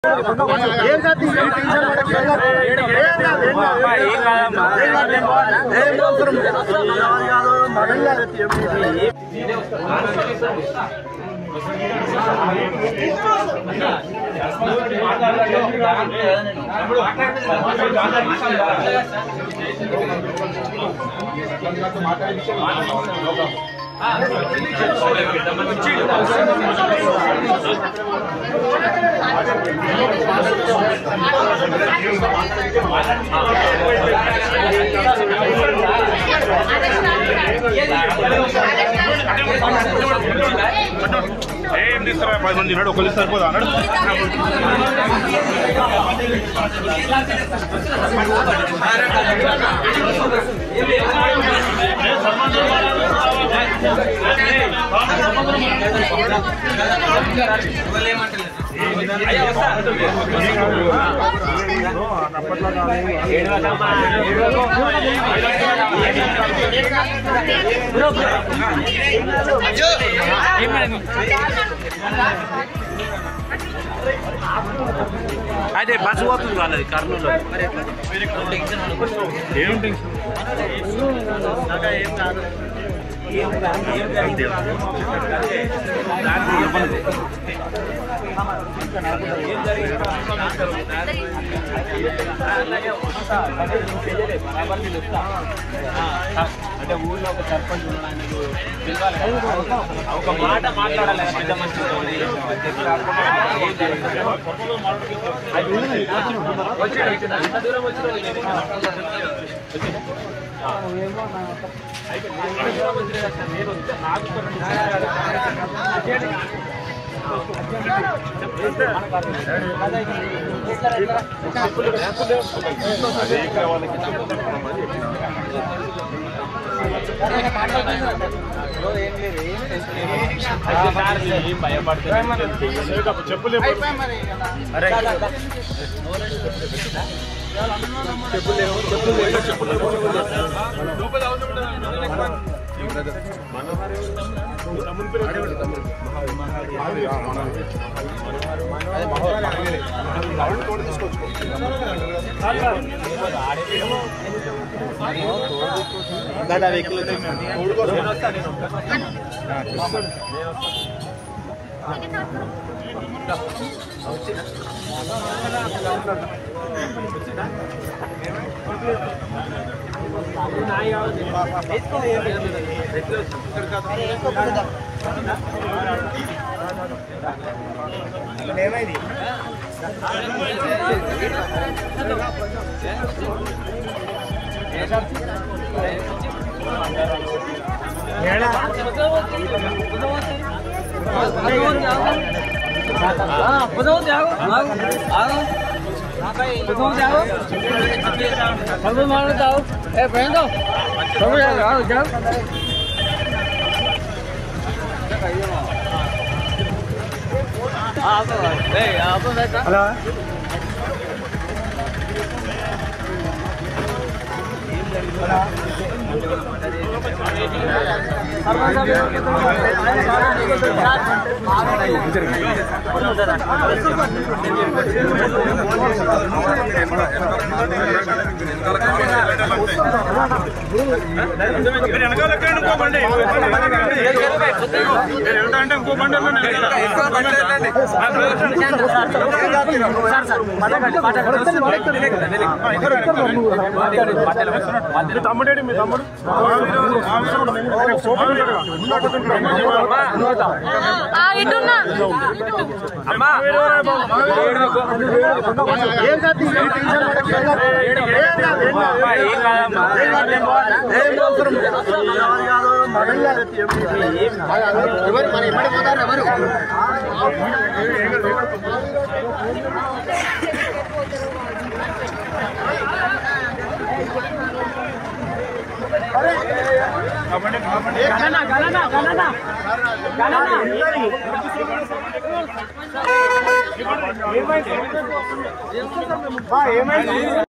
ఏం తీసుకురా పది మంది ఉన్నాడు ఒకళ్ళు సరిపోదా అన్నాడు అదే బస్సు పోతుంది వాళ్ళది కర్నూలు ఏముంటుంది అంటే ఊళ్ళో ఒక సర్పంచ్ ఉన్నాడు, ఆయనకు పిలవాలి కదా. ఒక మాట మాట్లాడాలి కదా, పెద్ద మనిషి చెప్పి రాకుండా ఏం జరిగింది? అది ఉంది. వచ్చిండు, వచ్చిండు. అంత దూరం వచ్చిండు. అయితే నేను ఎంత దూరం వచ్చినా అసలు నేను వస్తే నాకు ఒక రెండు సార్లు ఏం భయపడుతుంది చెప్పులే మీరు వెనకాల ఎక్కండి ఇంకో బండి మీరు వెళ్తాంటే ఇంకో బండి వెళ్ళండి మీ తమ్ముడేడి మీ తమ్ముడు ఆ, ఇటున్నా ఏమైంది